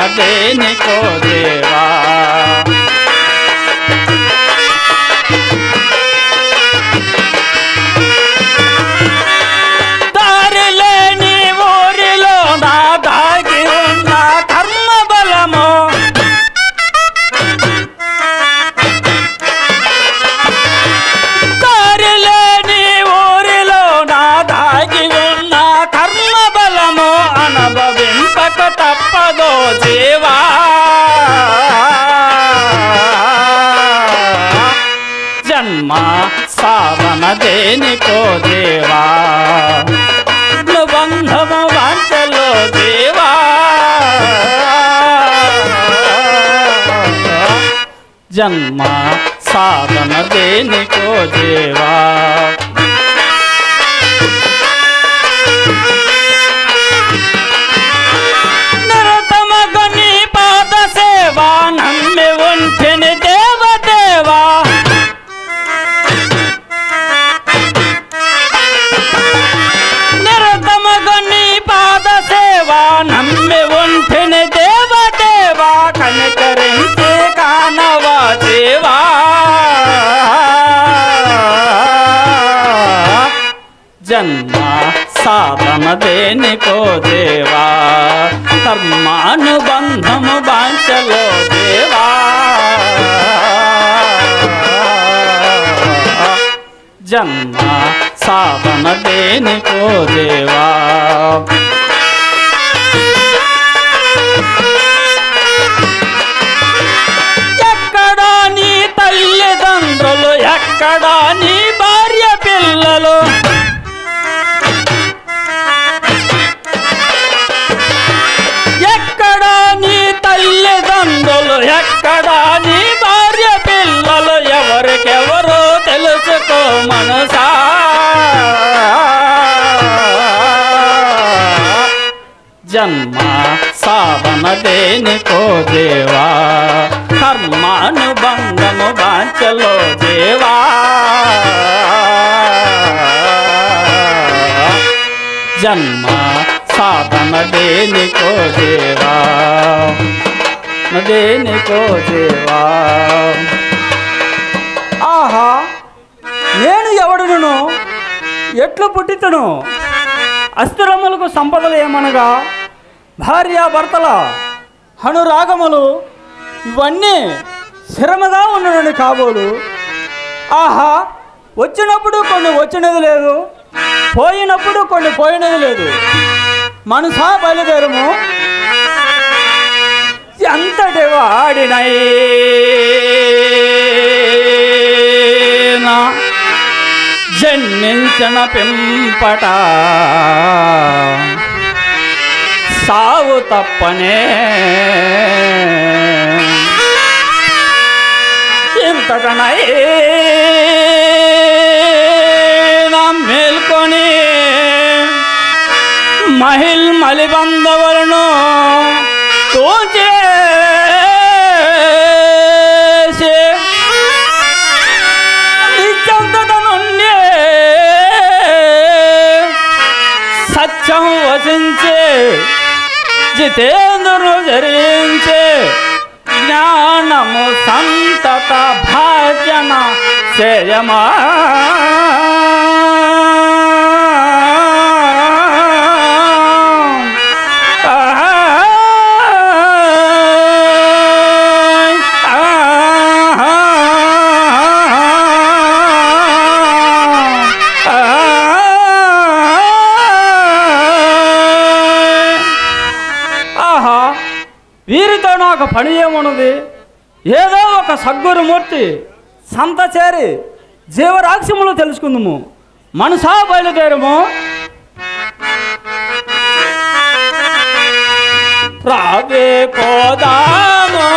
దేనికో దేవా దారి లేని ఊరిలో నా దాగి ఉన్న కర్మ బలము దారి లేని ఊరిలో నా దాగి ఉన్న కర్మ బలము అనుభవింపక తప్పదో జీవా జన్మ సాధన దేనికో దేవా బంధము వాంచలో దేవా జన్మ సాధన దేనికో దేవా నిరతమగని పాద సేవా నమ్మి ఉంటిని దేవదేవా నిరతమగని పాద సేవా నమ్మి ఉంటిని దేవదేవా కనికరించి కానవా దేవా జన్మ సాధన దేనికో దేవా కర్మానుబంధము బాంచలో దేవా జన్మ సాధన దేనికో దేవా ఎక్కడా నీ తల్లిదండ్రులు ఎక్కడా నీ భార్య పిల్లలు ఎక్కడా నీ తల్లిదండ్రులు ఎక్కడా నీ భార్య పిల్లలు ఎవరికెవరో తెలుసుకో మనసా జన్మ సాధన దేనికో దేవా కర్మానుబంధము బాంచలో దేవా జన్మ సాధన దేనికో దేవా దేనికో దేవా ఆహా నేను ఎవడును ఎట్లు పుట్టితను అస్థిరములకు సంపదలు ఏమనగా భార్యాభర్తల హనురాగములు ఇవన్నీ స్థిరముగా ఉండనని కాబోలు ఆహా వచ్చినప్పుడు కొన్ని వచ్చినది లేదు పోయినప్పుడు కొన్ని పోయినది లేదు మనసా బయలుదేరము ఎంతటి వాడినైనా జన్మించిన పెంపట సావు తప్పనే ఇంతటనై మేల్కొని మహిళ్ మలిబంధవులను తోచేసి నిశ్చంతత నుండి సత్యం వసించే జితేంద్రును జరించే జ్ఞానము సంతత భాజన చేయమా ఆహా వీరితో నాకు పని ఏమున్నది ఏదో ఒక సద్గురుమూర్తి సంత చేరి జీవరాక్షములు తెలుసుకుందుము మనసా బయలుదేరము రావే పోదాము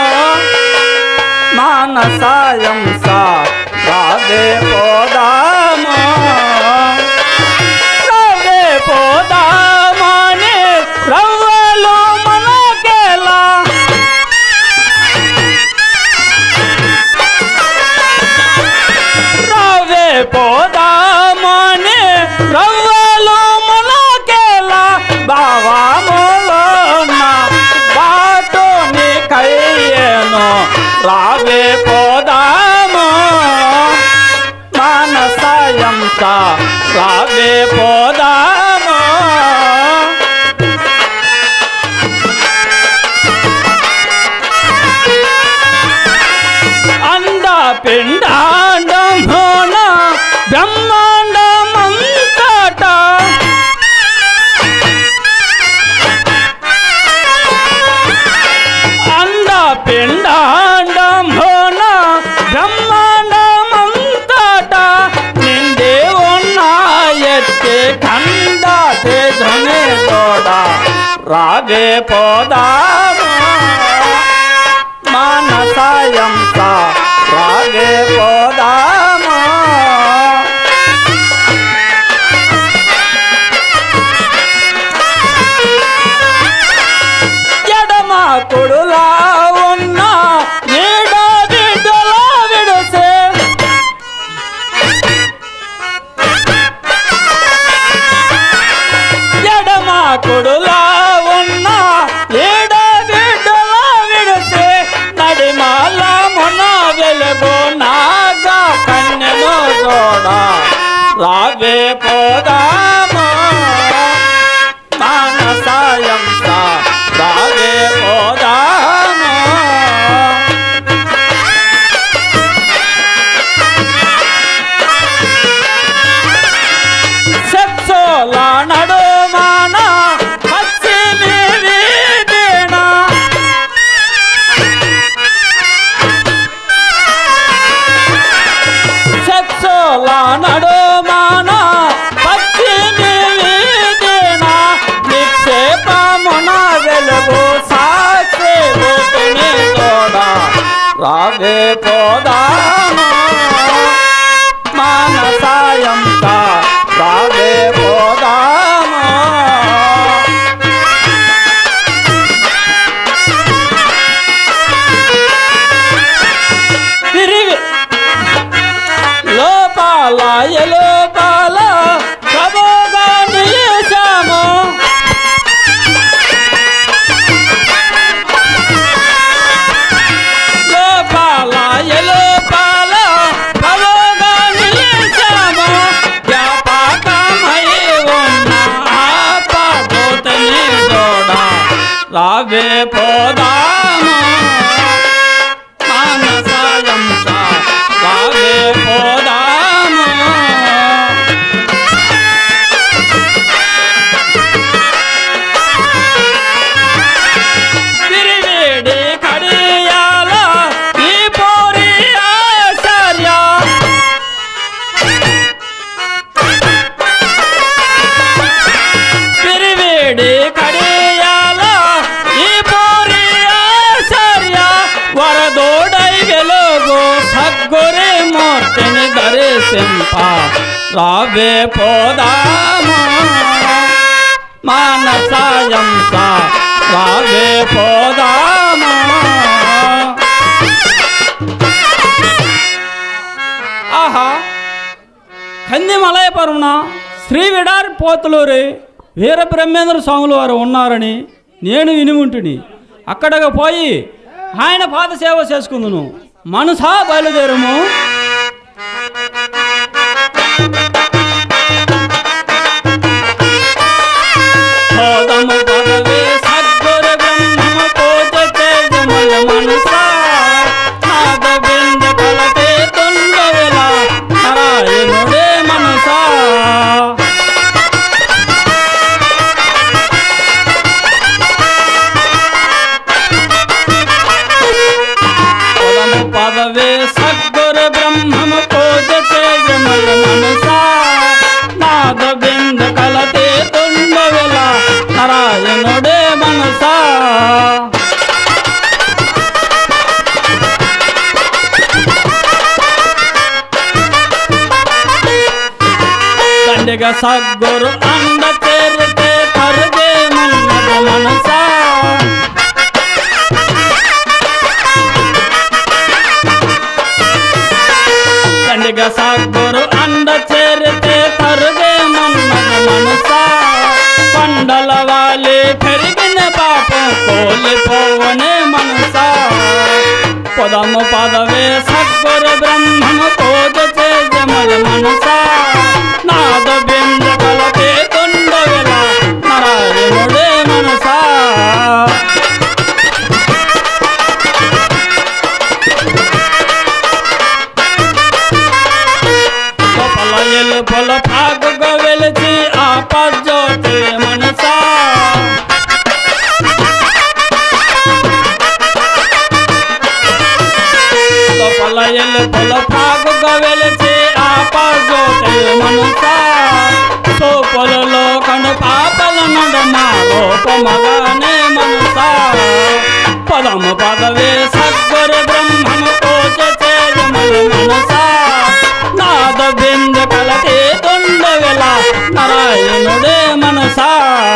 మానసాయం సా రావే పోదాము రావే పోదామని రవ్వలు మనకెలా రావే పోదామని రవ్వలు మనకెలా బావా నా బాట రావే పోదాము మానసాయంస రావే పోదాము అంద పిండాండం హోన బ్రహ్మాండమంతట అంద పిండాండం హోన బ్రహ్మాండమంతట నిండే ఉన్న ఎత్తే కండ తేజమే తోడ రావే పోదాము మానసాయంస రాగే పోదాము ఎడమ కుడులా ఉన్న నీడ బిడ్డలా విడుసే ఎడమ కుడులా ఉన్న ఏడ బిడ్డలా విడితే నడిమాల మొన వెలుగు నాగా కన్యను చూడ రావే పోదాము మానసాయం రావే పోదాము సెప్సోల నడుమాన పశ్చిమి వీధిన సెప్సోల నడుమాన పశ్చిమి వీధిన నిక్షేపమున వెలుగు సాక్షి భూతుని తోడ రావే పోదాము మానసాయంత రావే పోదాము తిరిగి లోపాల ఎలోపాల ప్రభుగా నిలిచాము లోపాల ఎలోపాల ప్రభుగా నిలిచాము వ్యాపకమై ఉన్న ఆపబోతని తోడ రావే పోదాము మానసాయంస రావే పోదాము తిరివేడి కడియాల ఈ పోరి ఆచార్య తిరివేడి కడియాల ఈ పోరి ఆచార్య వరదోడై వెలుగు సద్గురి మూర్తిని దర్శింప రావే పోదాము మానసాయంస రావే పోదాము ఆహా కంది మలయపురమున శ్రీ విడారి పోతులూరి వీర బ్రహ్మేంద్ర స్వాములు వారు ఉన్నారని నేను వినిముంటుని అక్కడకు పోయి ఆయన పాద సేవ చేసుకుందును మనసా బయలుదేరము పోదము పదవి సద్గురు బ్రహ్మ పూజ చేజమయ మనసా నాద బింద కలతే తుండవెల నారాయణుడే మనసా పదము పదవే సద్గురు బ్రహ్మ పూజ చేజమయ మనసా నాద బింద కలతే తుండవెల నారాయణుడే మనసా దండిగ సద్గురు అండ చేరితే కరుగే మన్నద మనసా దండిగ సద్గురు అండ చేరితే కరుగే మన్నద మనసా పండల వాలి పెరిగిన పాపం కోలిపోవనే మనసా పదము పదవే సద్గురు బ్రహ్మము పూజ చేయమల మనసా నాద బింద కలతే తుండవెల నారాయణుడే మనసా గొప్పల ఎలుపల పాగుగా వెలిచి ఆ పజ్జోతి మనసా గొప్పల ఎలుపల పాగుగా వెలిచి ఆ పజ్జోతి మనసా సోపలలో కను పాపల నడమ రూపమగానే మనసా పదము పదవే సద్గురు బ్రహ్మము పూజ చేయమల మనసా నాద బిందు కలతే తుండవెల నారాయణుడే మనసా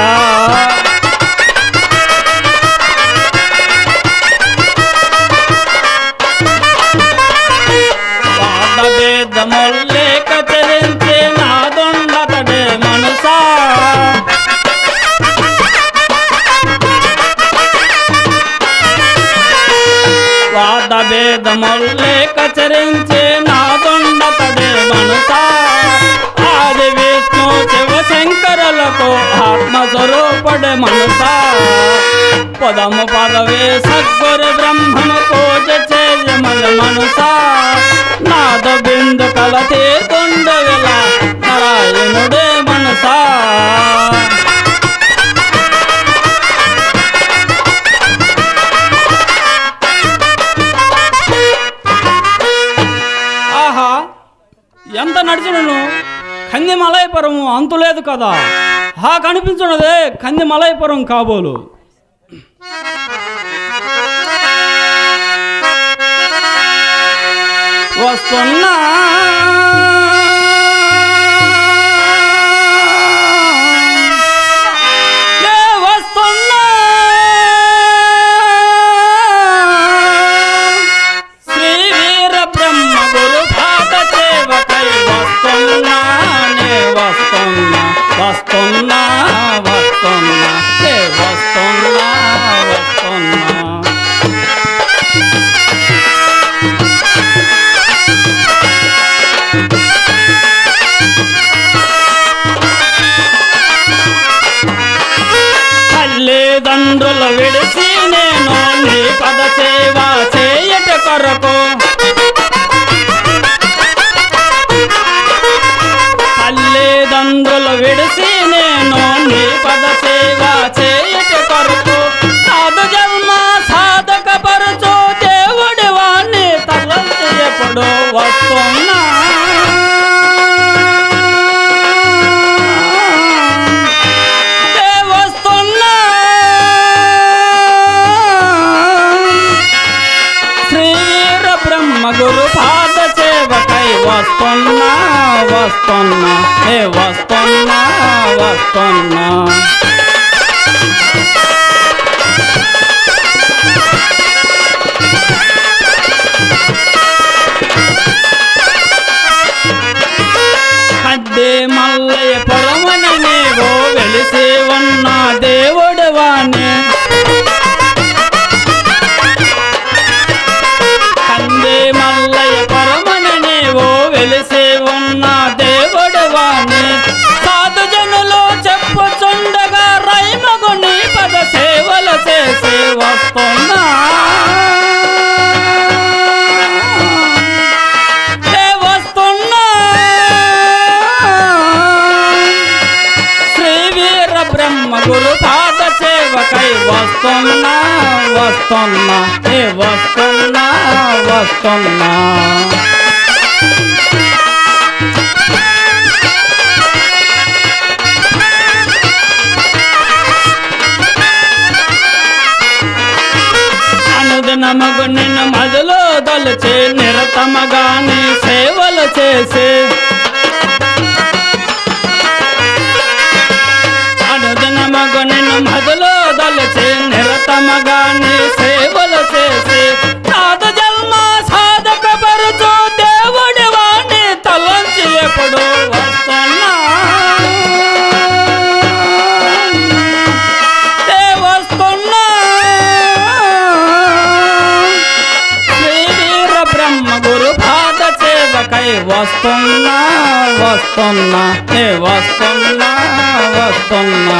వాద భేదముల్లే కచరించి నాదుండతడే మనసా వాద భేదముల్లే కచరించి నాదుండతడే మనసా ఆది విష్ణు శివ శంకరులకు ఆత్మస్వరూపడే మనసా పదము పదవే సద్గురు బ్రహ్మము పూజ చేయమల మనసా నాద బిందు కలతే తుండవెల నారాయణుడే మనసా ఆహా ఎంత నడిచినను కంది మలయపురము అంతులేదు కదా ఆ కనిపించున్నదే కంది మలయపురం కాబోలు వస్తున్నా ఏ వస్తున్నా శ్రీ వీర బ్రహ్మ గురు పాద సేవకై వస్తున్నా నే వస్తున్నా వస్తున్నా వస్తున్నా నే వస్తున్నా వస్తున్నా తల్లిదండ్రులు విడిచి నేను నీ పద సేవ చేయట కొరకు తల్లిదండ్రులు విడిచి నేను నీ పద సేవ చేయట కొరకు సాధు జన్మ సాధక పరచు దేవుడి వాణ్ణి తలచి ఎప్పుడు వస్తున్నా ఏ వస్తున్నా శ్రీర బ్రహ్మ గురు పాద సేవకై వస్తున్నా వస్తున్నా ఏ వస్తున్నా వస్తున్నా అడ్డే మల్లయ్య పొరమన నీవో వెలిసి ఉన్న దేవుడు వాణి కందే మల్లయ్య పొరమన నీవో వెలిసి ఉన్న దేవుడు వాణి సాధు జనులు చెప్పుచుండగా రైమగు నీ పద సేవలు చేసి వస్తున్నా ఏ వస్తున్నా శ్రీ వీర బ్రహ్మ గురు పాద సేవకై వస్తున్నా వస్తున్నా ఏ వస్తున్నా వస్తున్నా అనుదినమగు నిన్ను మదిలో దలిచే నిరతమగాని సేవలు చేసే అనుదినమగు నిన్ను మదిలో దలిచే నిరతమగాని సేవలు చేసే సాధు జన్మ సాధక పరుచు దేవుడి వాణ్ణి తలంచి ఎప్పుడు వస్తున్నా ఏ వస్తున్నా శ్రీ వస్తున్నా వస్తున్నా నే వస్తున్నా వస్తున్నా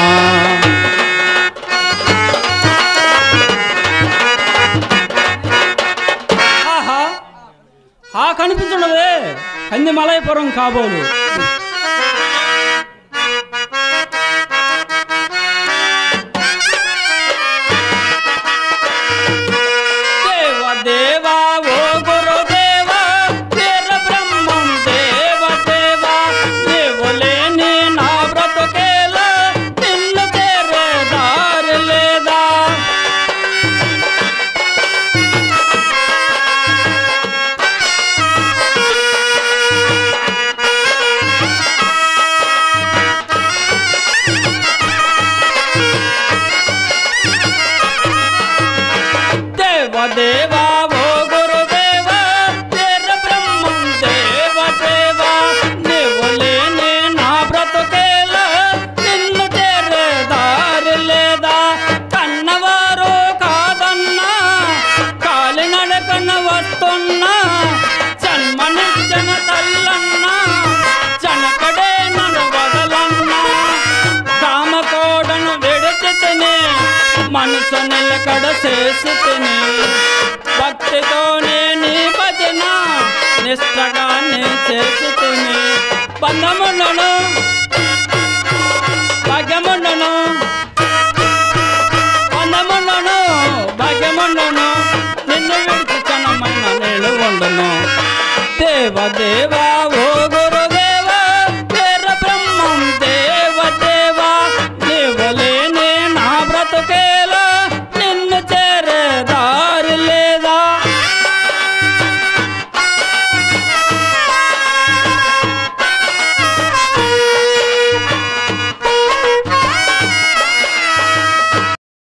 ఆహా ఆ కనిపించున్నదే కంది మలయపురం కాబోలు దేవ దేవా ఓ గురుదేవా వీర బ్రహ్మం దేవ దేవా దేవులేని నా బ్రతుకేలా నిన్ను చేరే దారి లేదా దేవ దేవా ఓ గురుదేవ వీర బ్రహ్మం దేవ దేవా నీవులేని నా బ్రతుకేలా నిన్ను చేరే దారి లేదా కన్నవారు కాదన్నా కాలినడకన వస్తున్నా జన్మనిచ్చిన తల్లన్నా జనకడే నన్ను వదలన్నా కామకోడను విడిచి తిని మనసు నిలకడ చేసి తిని భక్తితోనే నీ భజన నిష్టగానే చేసి తిని బంధములను భాగ్యముండను బంధముండను భాగ్యముండను నిన్ను విడిచి చనమైన నేను ఉండను దేవ దేవ